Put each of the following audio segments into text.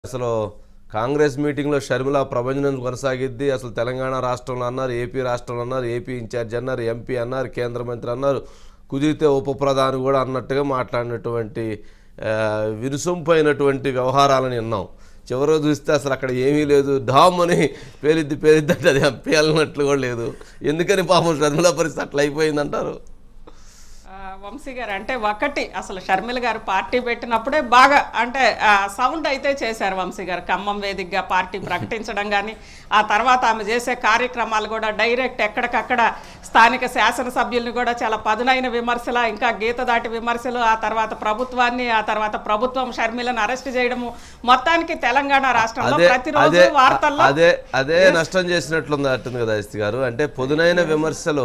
అసలు కాంగ్రెస్ మీటింగ్లో షర్మిల ప్రభంజనం కొనసాగిద్ది అసలు తెలంగాణ రాష్ట్రంలో అన్నారు ఏపీ రాష్ట్రంలో అన్నారు ఏపీ ఇన్ఛార్జ్ అన్నారు ఎంపీ అన్నారు కేంద్ర మంత్రి అన్నారు కుదిరితే ఉప ప్రధాని కూడా అన్నట్టుగా మాట్లాడినటువంటి ఆ, విరుసొంపైనటువంటి వ్యవహారాలను విన్నాం చివరి చూస్తే అసలు అక్కడ ఏమీ లేదు డామ్ అని పేలిద్ది పేలిద్ది అంటే అది పేలినట్లు కూడా లేదు ఎందుకని పాపం షర్మిల పరిస్థితి అట్లా అయిపోయిందంటారు ఆ, వంశీ గారు అంటే ఒకటి అసలు షర్మిల గారు పార్టీ పెట్టినప్పుడే బాగా అంటే సౌండ్ అయితే చేశారు వంశీ గారు ఖమ్మం వేదికగా పార్టీ ప్రకటించడం కానీ ఆ తర్వాత ఆమె చేసే కార్యక్రమాలు కూడా డైరెక్ట్ ఎక్కడికక్కడ స్థానిక శాసనసభ్యుల్ని కూడా చాలా పదునైన విమర్శల ఇంకా గీత దాటి విమర్శలు ఆ తర్వాత ప్రభుత్వాన్ని ఆ తర్వాత ప్రభుత్వం షర్మిలను అరెస్ట్ చేయడము మొత్తానికి తెలంగాణ రాష్ట్రంలో అదే ప్రతిరోజు అదే వార్తల్లో అదే అదే నష్టం చేసినట్లుంది అట్టుంది కదా ఎస్తి గారు అంటే పొదునైన విమర్శలు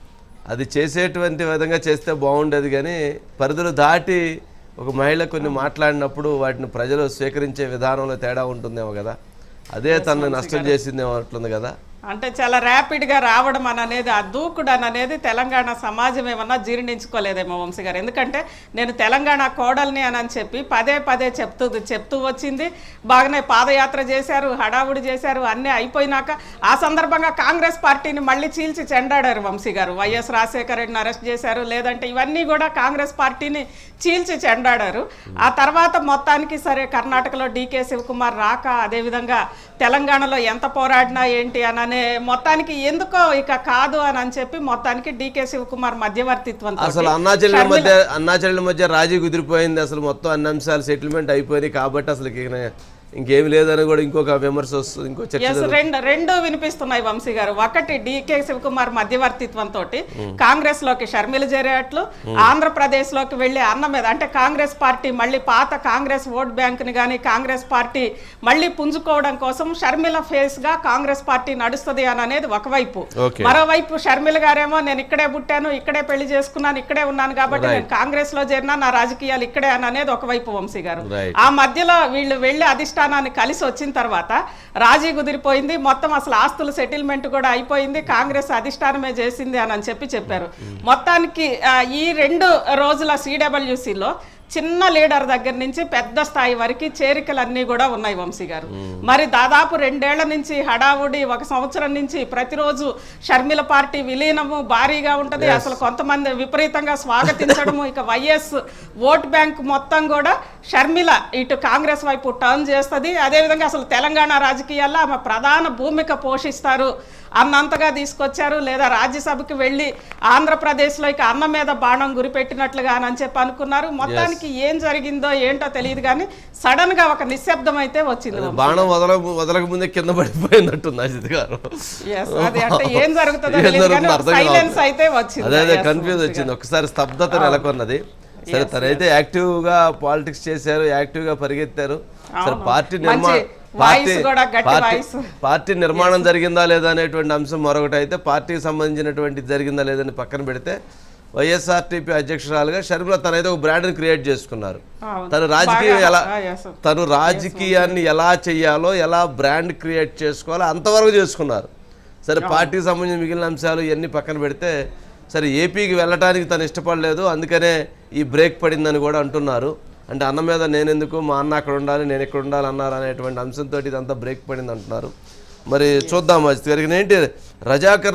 అది చేసేటువంటి విధంగా చేస్తే బాగుండేది కానీ పరిధులు దాటి ఒక మహిళ కొన్ని మాట్లాడినప్పుడు వాటిని ప్రజలు స్వీకరించే విధానంలో తేడా ఉంటుందేమో కదా అదే తనని నష్టం చేసిందేమో అట్లుంది కదా అంటే చాలా ర్యాపిడ్గా రావడం అని అనేది ఆ దూకుడు అని అనేది తెలంగాణ సమాజం ఏమన్నా జీర్ణించుకోలేదేమో వంశీ గారు ఎందుకంటే నేను తెలంగాణ కోడల్ని అని అని చెప్పి పదే పదే చెప్తూ చెప్తూ వచ్చింది బాగానే పాదయాత్ర చేశారు హడావుడి చేశారు అన్నీ అయిపోయినాక ఆ సందర్భంగా కాంగ్రెస్ పార్టీని మళ్ళీ చీల్చి చెండాడారు వంశీ గారు వైఎస్ రాజశేఖర రెడ్డిని అరెస్ట్ చేశారు లేదంటే ఇవన్నీ కూడా కాంగ్రెస్ పార్టీని చీల్చి చెండాడారు ఆ తర్వాత మొత్తానికి సరే కర్ణాటకలో డీకే శివకుమార్ రాక అదేవిధంగా తెలంగాణలో ఎంత పోరాడినా ఏంటి అని అనే మొత్తానికి ఎందుకో ఇక కాదు అని అని చెప్పి మొత్తానికి డీకే శివకుమార్ మధ్యవర్తిత్వం అసలు అన్నాచెల్లెల మధ్య అన్నాచెల్లెల మధ్య రాజీ కుదిరిపోయింది అసలు మొత్తం అన్ని అంశాలు సెటిల్మెంట్ అయిపోయినాయి కాబట్టి అసలు ఇక ఇంకేమి లేదని కూడా ఇంకొక విమర్శ వస్తుంది ఇంకో చర్చ ఎస్ రెండు రెండు వినిపిస్తున్నాయి వంశీ గారు ఒకటి డికే శివకుమార్ మధ్యవర్తిత్వంతో కాంగ్రెస్ లోకి షర్మిల చేరేట్లు ఆంధ్రప్రదేశ్ లోకి వెళ్లి అన్న మీద అంటే కాంగ్రెస్ పార్టీ మళ్ళీ పాత కాంగ్రెస్ ఓట్ బ్యాంక్ ని కానీ కాంగ్రెస్ పార్టీ మళ్ళీ పుంజుకోవడం కోసం షర్మిల ఫేస్ గా కాంగ్రెస్ పార్టీ నడుస్తుంది అని అనేది ఒకవైపు ఓకే మరోవైపు షర్మిల గారేమో నేను ఇక్కడే పుట్టాను ఇక్కడే పెళ్లి చేసుకున్నాను ఇక్కడే ఉన్నాను కాబట్టి నేను కాంగ్రెస్ లో చేరినా నా రాజకీయాలు ఇక్కడే అని అనేది ఒకవైపు వంశీ గారు రైట్ ఆ మధ్యలో వీళ్ళు వెళ్ళి అధిష్టానాన్ని కలిసి వచ్చిన తర్వాత రాజీ కుదిరిపోయింది మొత్తం అసలు ఆస్తుల సెటిల్మెంట్ కూడా అయిపోయింది కాంగ్రెస్ అధిష్టానమే చేసింది అని అని చెప్పి చెప్పారు మొత్తానికి ఆ, ఈ రెండు రోజుల సిడబ్ల్యూసిలో చిన్న లీడర్ దగ్గర నుంచి పెద్ద స్థాయి వరకు చేరికలన్నీ కూడా ఉన్నాయి వంశీ గారు మరి దాదాపు రెండేళ్ల నుంచి హడావుడి ఒక సంవత్సరం నుంచి ప్రతిరోజు షర్మిల పార్టీ విలీనము భారీగా ఉంటది అసలు కొంతమంది విపరీతంగా స్వాగతించడము ఇక వైఎస్ ఓట్ బ్యాంక్ మొత్తం కూడా షర్మిల ఇటు కాంగ్రెస్ వైపు టర్న్ చేస్తుంది అదేవిధంగా అసలు తెలంగాణ రాజకీయాల్లో ఆమె ప్రధాన భూమిక పోషిస్తారు అన్నంతగా తీసుకొచ్చారు లేదా రాజ్యసభకి వెళ్ళి ఆంధ్రప్రదేశ్లో ఇక అన్న మీద బాణం గురిపెట్టినట్లుగా అని చెప్పి అనుకున్నారు మొత్తానికి ఏం జరిగిందో ఏంటో తెలియదు కానీ సడన్ గా ఒక నిశ్శబ్దం అయితే వచ్చింది బాణం వదల వదలక ముందే కింద పడిపోయినట్టుంది అజిత్ గారు Yes, అది అంటే ఏం జరుగుతుందో ఏం తెలియదు కానీ జరుగుతుందో అర్థం సైలెన్స్ కావట్లేదు. అయితే వచ్చింది అదే అదే Yes, కన్ఫ్యూజ్ వంశీ వచ్చింది ఒకసారి స్తబ్దత నెలకొన్నది సరే తనైతే యాక్టివ్ గా పాలిటిక్స్ చేశారు యాక్టివ్ గా పరిగెత్తారు సరే అవును. పార్టీ మంచి నిర్మాణం voice కూడా గట్టి voice. పార్టీ నిర్మాణం జరిగిందా లేదా అనేటువంటి అంశం మరొకటి అయితే పార్టీకి సంబంధించినటువంటి జరిగిందా లేదని పక్కన పెడితే వైఎస్ఆర్టీపీ అధ్యక్షురాలుగా షర్మిల తనైతే ఒక బ్రాండ్ని క్రియేట్ చేసుకున్నారు అవును. తను రాజకీయం బాగా- ఎలా ఆ, yes. తను రాజకీయాన్ని ఎలా చేయాలో ఎలా బ్రాండ్ క్రియేట్ చేసుకోవాలో అంతవరకు చేసుకున్నారు సరే పార్టీకి సంబంధించిన మిగిలిన అంశాలు ఇవన్నీ పక్కన పెడితే సరే ఏపీకి వెళ్ళటానికి తను ఇష్టపడలేదు అందుకనే ఈ బ్రేక్ పడిందని కూడా అంటున్నారు అంటే అన్న మీద నేనెందుకు మా అన్న అక్కడ ఉండాలి నేను ఇక్కడ ఉండాలి అన్నారు అనేటువంటి అంశంతో ఇదంతా బ్రేక్ పడింది అంటున్నారు మరి చూద్దాం అది జరిగిన ఏంటి రజాకర్